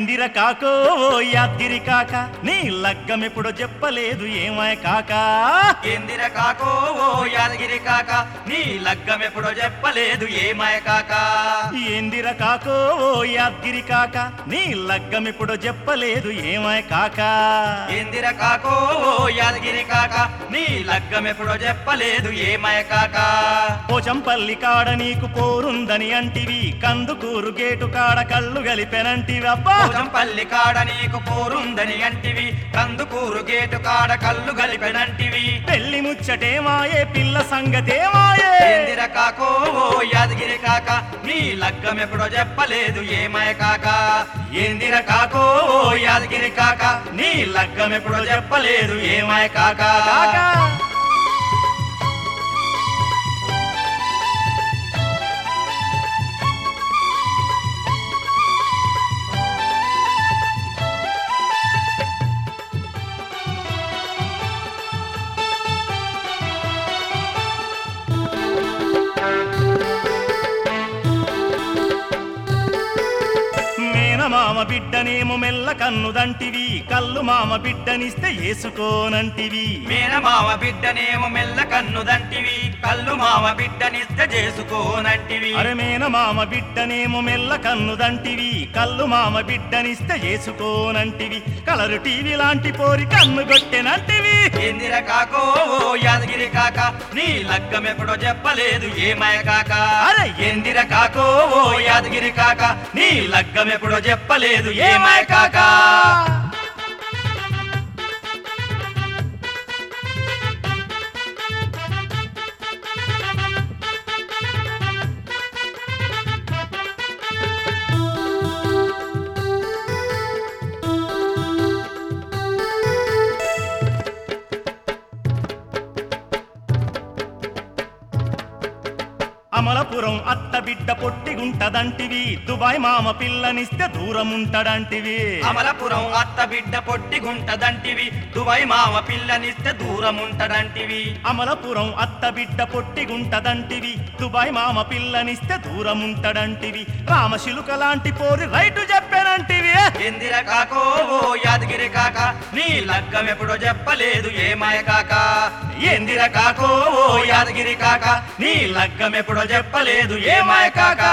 ఎందిర కాకో ఓ యాద్గిరి కాక నీ లగ్గం ఎప్పుడో చెప్పలేదు ఏమాయ కాక ఎందిర కాకో ఓ యాదగిరి కాక నీ లగ్గం ఎప్పుడో చెప్పలేదు ఏమాయ కాక ఎందిర కాకో ఓ యాద్గిరి కాక నీ లగ్గం ఎప్పుడో చెప్పలేదు ఏమాయ కాక ఎందిర కాకో ఓ యాదగిరి కాక నీ లగ్గం ఎప్పుడో చెప్పలేదు ఏమాయ కాక పోచంపల్లి కాడ నీకు పోరుందని అంటివి కందుకూరు గేటు కాడ కళ్ళు గలిపెనంటివి అబ్బా పల్లి కాడ నీకు పోరుందని అంటివి కందుకూరు గేటు కాడ కళ్ళు గలిపెనంటివి పెళ్లి ముచ్చటేమాయే పిల్ల సంగతేమాయే ఎందిర కాకో ఓ యాదగిరి కాక నీ లగ్గం ఎప్పుడో చెప్పలేదు ఏమాయ కాక ఎందిర కాకో ఓ యాదగిరి కాక నీ లగ్గం ఎప్పుడో చెప్పలేదు ఏమాయ కాక కాకా మేనమామ బిడ్డనేమో మెల్ల కన్నుదంటివి కళ్ళు మామ బిడ్డనిస్తే ఏసుకోనంటివి మేనమామ బిడ్డనేమో మెల్ల కన్నుదంటివి కళ్ళు మామ బిడ్డనిస్తే చేసుకోనంటివి అరే మేనమామ బిడ్డనేమో మెల్ల కన్నుదంటివి కళ్ళు మామ బిడ్డనిస్తే ఏసుకోనంటివి కలరు టీవీ లాంటి పోరి కన్ను కొట్టెనంటివి ఎందిర కాకో ఓ యాదగిరి కాక నీ లగ్గం ఎప్పుడో చెప్పలేదు ఏమాయ కాక అరే ఎందిర కాకో ఓ యాదగిరి కాక నీ లగ్గం ఎప్పుడో చెప్పలేదు ఏమాయ కాక అమలపురం అత్త బిడ్డ పొట్టిగుంటదంటివి దుబాయ్ మామ పిల్లనిస్తే దూరం ఉంటాడంటివి అమలపురం అత్త బిడ్డ పొట్టిగుంటదంటివి దుబాయ్ మామ పిల్లనిస్తే దూరం ఉంటదంటివి అమలపురం అత్త బిడ్డ పొట్టిగుంటదంటివి దుబాయ్ మామ పిల్లనిస్తే దూరం ఉంటాడంటివి రామశిలుక లాంటి పోరి రైటు చెప్పానంటివి ఎందిర కాకో ఓ యాదగిరి కాక నీ లగ్గం ఎప్పుడో చెప్పలేదు ఏమాయ కాక ఎందిర కాకో ఓ యాదగిరి కాక నీ లగ్గం ఎప్పుడో చెప్పలేదు ఏమాయ కాక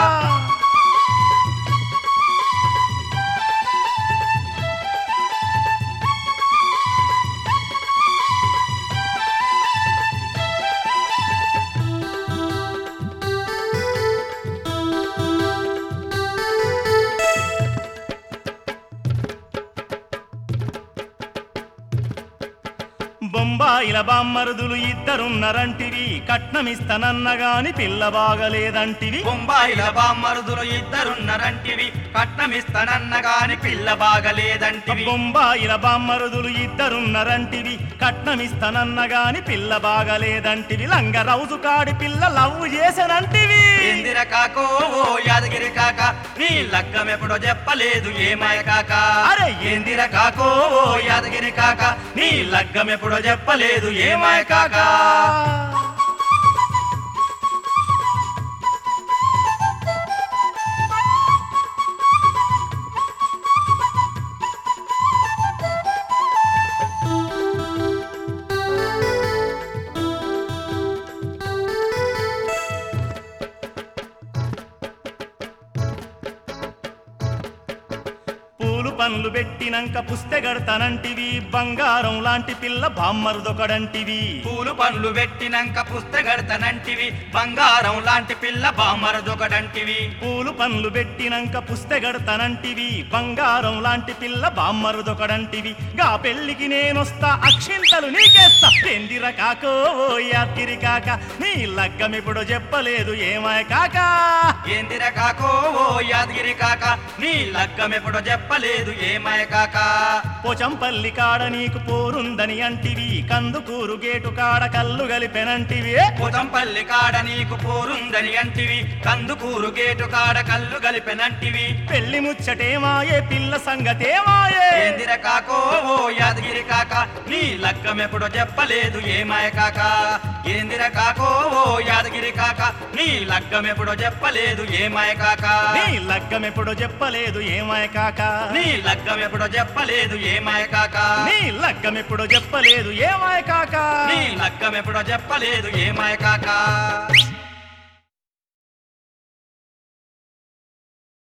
బొంబాయిల బామ్మరుదులు ఇద్దరున్నరంటివి కట్నమిస్తనన్నగాని పిల్ల బాగలేదంటివి బొంబాయిల బామ్మరుదులు ఇద్దరున్నరంటివి కట్నమిస్తానన్న గాని పిల్ల బాగలేదంటివి బొంబాయిల బామ్మరుదులు ఇద్దరున్నరంటివి కట్నమిస్తనన్నగాని పిల్ల బాగలేదంటివి లంగ రౌజు కాడి పిల్ల లవ్ చేసనంటివి ఎందిర కాకో ఓ యాదగిరి కాక నీ లగ్గం ఎప్పుడో చెప్పలేదు ఏమాయ కాక అరే ఎందిర కాకో ఓ యాదగిరి కాక నీ లగ్గం ఎప్పుడో చెప్పలేదు ఏమాయ కాక పూలు పండ్లు పెట్టినంక పుస్తెగడతానంటివి బంగారం లాంటి పిల్ల బామ్మరుదొకడంటివి పూలు పండ్లు పెట్టినంక పుస్తగడతనంటివి బంగారం లాంటి పిల్ల బామరదొకడంటివి పూలు పండ్లు పెట్టినంక పుస్తెగడతానంటివి బంగారం లాంటి పిల్ల బామ్మరుదొకడంటివి గా పెళ్లికి నేనొస్తా అక్షింతలు నీకేస్తా ఎందిర కాకో ఓ యాత్తిరి కాక నీ లగ్గం ఇప్పుడు చెప్పలేదు ఏమాయ కాక ఏందిర కాకో ఓ యాదగిరి కాక నీ లగ్గం ఎప్పుడో చెప్పలేదు ఏమాయ కాక పోచంపల్లి కాడ నీకు పోరుందని అంటివి కందుకూరు గేటు కాడ కళ్ళు గలిపెనంటివి పోతంపల్లి కాడ నీకు పోరుందని అంటివి కందుకూరు గేటు కాడ కళ్ళు గలిపెనంటివి పెళ్లి ముచ్చటేమాయే పిల్ల సంగతేమాయే ఏందిర కాకో ఓ యాదగిరి కాక నీ లగ్గం ఎప్పుడో చెప్పలేదు ఏమాయ కాక ఏందిర కాకో ఓ యాదగిరి కాక నీ లగ్గం ఎప్పుడో చెప్పలేదు ఏమాయ కాక నీ లగ్గం ఎప్పుడో చెప్పలేదు ఏమాయ కాక నీ లగ్గం ఎప్పుడో చెప్పలేదు ఏమాయ కాక నీ లగ్గం ఎప్పుడో చెప్పలేదు ఏమాయ కాక నీ లగ్గం ఎప్పుడో చెప్పలేదు ఏమాయ కాక